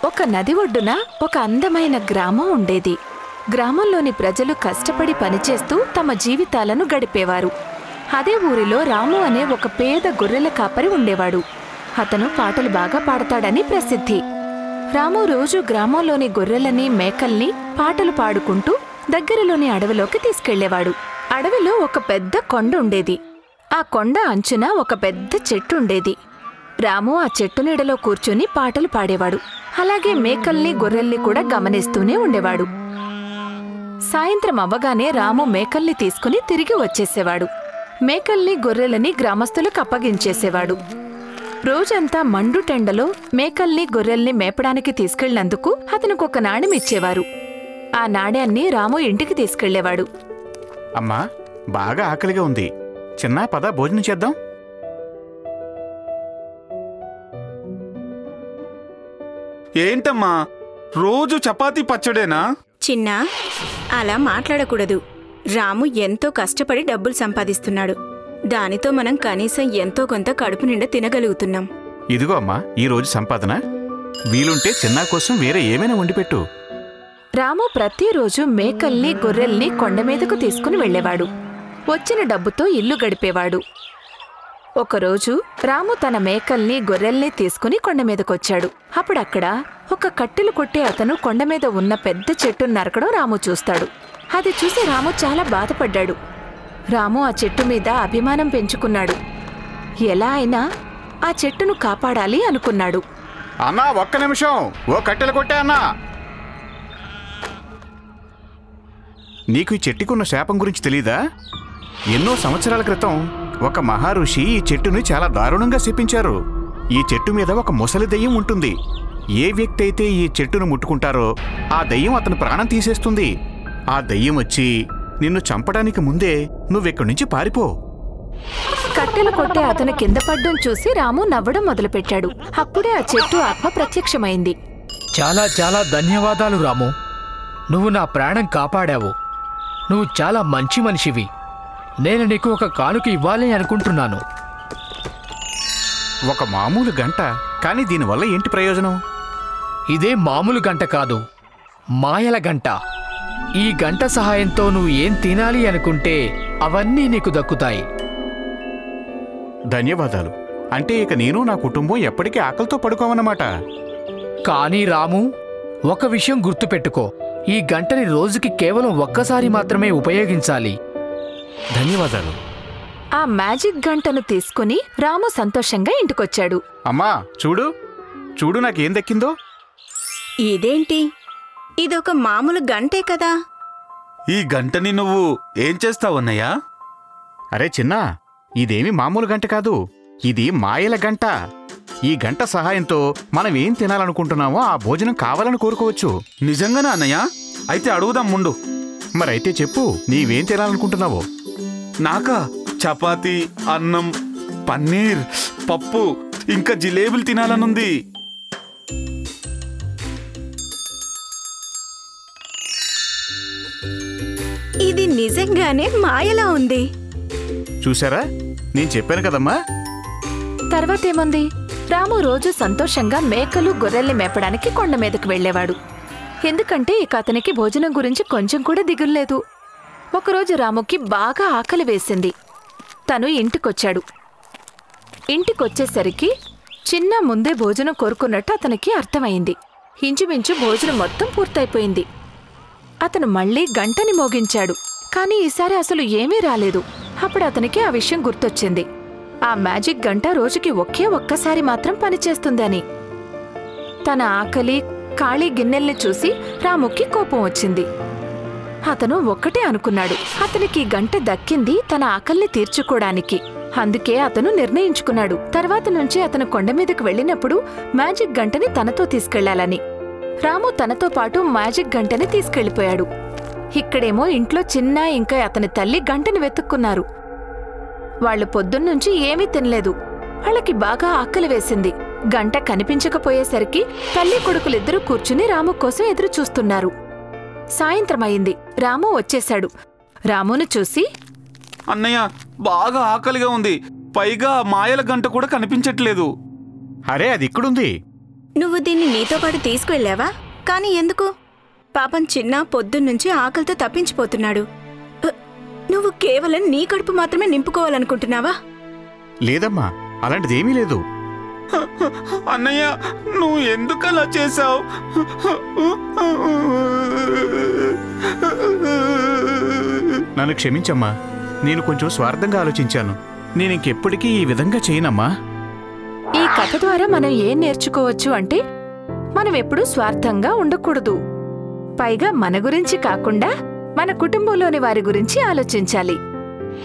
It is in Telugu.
ఒక నది ఒడ్డున ఒక అందమైన గ్రామం ఉండేది గ్రామంలోని ప్రజలు కష్టపడి పనిచేస్తూ తమ జీవితాలను గడిపేవారు అదే ఊరిలో రాము అనే ఒక పేద గొర్రెల కాపరి ఉండేవాడు అతను పాటలు బాగా పాడతాడని ప్రసిద్ధి రాము రోజు గ్రామంలోని గొర్రెలని మేకల్ని పాటలు పాడుకుంటూ దగ్గరలోని అడవిలోకి తీసుకెళ్లేవాడు అడవిలో ఒక పెద్ద కొండ ఉండేది ఆ కొండ అంచున ఒక పెద్ద చెట్టు ఉండేది రాము ఆ చెట్టు నీడలో కూర్చొని పాటలు పాడేవాడు అలాగే మేకల్ని గొర్రెల్ని కూడా గమనిస్తూనే ఉండేవాడు సాయంత్రం అవ్వగానే రాము మేకల్ని తీసుకుని తిరిగి వచ్చేసేవాడు మేకల్ని గొర్రెలని గ్రామస్తులకు అప్పగించేసేవాడు రోజంతా మండుటెండలో మేకల్ని గొర్రెల్ని మేపడానికి తీసుకెళ్లినందుకు అతనికి ఒక నాణెం ఇచ్చేవారు ఆ నాణ్యాన్ని రాము ఇంటికి తీసుకెళ్లేవాడు అమ్మా బాగా ఆకలిగా ఉంది చిన్న పద భోజనం చేద్దాం ఏంటమ్మా రోజు చపాతీ పచ్చడేనా చిన్నా అలా మాట్లాడకూడదు రాము ఎంతో కష్టపడి డబ్బులు సంపాదిస్తున్నాడు దానితో మనం కనీసం ఎంతో కొంత కడుపు నిండా తినగలుగుతున్నాం ఇదిగో అమ్మా ఈ రోజు సంపాదన వీలుంటే చిన్న కోసం వేరే ఏమైనా వండిపెట్టు రాము ప్రతిరోజు మేకల్ని గొర్రెల్ని కొండ మీదకు తీసుకుని వెళ్ళేవాడు వచ్చిన డబ్బుతో ఇల్లు గడిపేవాడు ఒకరోజు రాము తన మేకల్ని గొర్రెల్ని తీసుకుని కొండ మీదకొచ్చాడు అప్పుడక్కడ ఒక కట్టెలు కొట్టే అతను కొండ మీద ఉన్న పెద్ద చెట్టును నరకడం రాము చూస్తాడు అది చూసి రాము చాలా బాధపడ్డాడు రాము ఆ చెట్టు మీద అభిమానం పెంచుకున్నాడు ఎలా అయినా ఆ చెట్టును కాపాడాలి అనుకున్నాడు అన్నా ఒక్క నిమిషం ఓ కట్టెలు కొట్టే అన్నా నీకు ఈ చెట్టుకున్న శాపం గురించి తెలీదా ఎన్నో సంవత్సరాల క్రితం ఒక మహారుషి ఈ చెట్టుని చాలా దారుణంగా శపించారు ఈ చెట్టు మీద ఒక ముసలి దెయ్యం ఉంటుంది ఏ వ్యక్తి అయితే ఈ చెట్టును ముట్టుకుంటారో ఆ దెయ్యం అతని ప్రాణం తీసేస్తుంది ఆ దెయ్యం వచ్చి నిన్ను చంపడానికి ముందే నువ్వెక్కడి నుంచి పారిపో కట్టెలు కొట్టే అతను కింద పడ్డం చూసి రాము నవ్వడం మొదలుపెట్టాడు అప్పుడే ఆ చెట్టు ఆత్మ ప్రత్యక్షమైంది చాలా చాలా ధన్యవాదాలు రాము నువ్వు నా ప్రాణం కాపాడావు నువ్వు చాలా మంచి మనిషివి నేను నీకు ఒక కానుక ఇవ్వాలి అనుకుంటున్నాను ఒక మామూలు గంట కానీ దీనివల్ల ఏంటి ప్రయోజనం ఇదే మామూలు గంట కాదు మాయల గంట ఈ గంట సహాయంతో నువ్వు ఏం తినాలి అనుకుంటే అవన్నీ నీకు దక్కుతాయి ధన్యవాదాలు అంటే ఇక నేను నా కుటుంబం ఎప్పటికీ ఆకలితో పడుకోమన్నమాట కానీ రాము ఒక విషయం గుర్తుపెట్టుకో ఈ గంటని రోజుకి కేవలం ఒక్కసారి మాత్రమే ఉపయోగించాలి ధన్యవాదాలు ఆ మ్యాజిక్ గంటను తీసుకుని రాము సంతోషంగా ఇంటికొచ్చాడు అమ్మా చూడు చూడు నాకేం దక్కిందో ఇదేంటి ఇదొక మామూలు గంటే కదా ఈ గంటని నువ్వు ఏం చేస్తావన్నయ్యా అరే చిన్నా ఇదేమి మామూలు గంట కాదు ఇది మాయల గంట ఈ గంట సహాయంతో మనం ఏం తినాలనుకుంటున్నామో ఆ భోజనం కావాలని కోరుకోవచ్చు నిజంగానా అన్నయ్య అయితే అడుగుదాం ముందు మరైతే చెప్పు నీవేం తినాలనుకుంటున్నావో నాకా చపాతీ అన్నం పన్నీర్ పప్పు ఇంకా జిలేబులు తినాలనుంది ఇది నిజంగానే మాయలా ఉంది చూసారా నేను చెప్పాను కదమ్మా తర్వాతేముంది రాము రోజు సంతోషంగా మేకలు గొర్రెల్ని మేపడానికి కొండ మీదకు వెళ్ళేవాడు ఎందుకంటే ఇక అతనికి భోజనం గురించి కొంచెం కూడా దిగుల్లేదు ఒకరోజు రాముకి బాగా ఆకలి వేసింది తను ఇంటికొచ్చాడు ఇంటికొచ్చేసరికి చిన్న ముందే భోజనం కోరుకున్నట్టు అతనికి అర్థమైంది ఇంచుమించు భోజనం మొత్తం పూర్తయిపోయింది అతను మళ్ళీ గంటని మోగించాడు కానీ ఈసారి అసలు ఏమీ రాలేదు అప్పుడు అతనికి ఆ విషయం గుర్తొచ్చింది ఆ మ్యాజిక్ గంట రోజుకి ఒకే ఒక్కసారి మాత్రం పనిచేస్తుందని తన ఆకలి ఖాళీ గిన్నెల్ని చూసి రాముకి కోపం వచ్చింది అతను ఒక్కటే అనుకున్నాడు అతనికి ఈ గంట దక్కింది తన ఆకల్ని తీర్చుకోవడానికి అందుకే అతను నిర్ణయించుకున్నాడు తర్వాత నుంచి అతను కొండ మీదకు వెళ్ళినప్పుడు మ్యాజిక్ గంటని తనతో తీసుకెళ్లాలని రాము తనతో పాటు మ్యాజిక్ గంటని తీసుకెళ్లిపోయాడు ఇక్కడేమో ఇంట్లో చిన్న ఇంకా అతని తల్లి గంటని వెతుక్కున్నారు వాళ్ళు పొద్దున్నుంచి ఏమీ తినలేదు వాళ్ళకి బాగా ఆకలి వేసింది గంట కనిపించకపోయేసరికి తల్లి కొడుకులిద్దరూ కూర్చుని రాము కోసం ఎదురు చూస్తున్నారు సాయంత్రమయింది రాము వచ్చేశాడు రామును చూసి అన్నయ్య బాగా ఆకలిగా ఉంది పైగా మాయల గంట కూడా కనిపించట్లేదు అరే అది ఇక్కడుంది నువ్వు దీన్ని నీతో పాటు తీసుకువెళ్ళావా కానీ ఎందుకు పాపం చిన్న పొద్దున్నుంచి ఆకలితో తప్పించిపోతున్నాడు అ, నువ్వు కేవలం నీ కడుపు మాత్రమే నింపుకోవాలనుకుంటున్నావా లేదమ్మా అలాంటిదేమీ లేదు అన్నయ్య నువ్వు ఎందుకు అలా చేసావు నన్ను క్షమించమ్మా నేను కొంచెం స్వార్థంగా ఆలోచించాను నేను ఇంకెప్పటికీ ఈ విధంగా చేయనమ్మా ఈ కథ ద్వారా మనం ఏం నేర్చుకోవచ్చు అంటే మనం ఎప్పుడూ స్వార్థంగా ఉండకూడదు పైగా మన గురించి కాకుండా మన కుటుంబంలోని వారి గురించి ఆలోచించాలి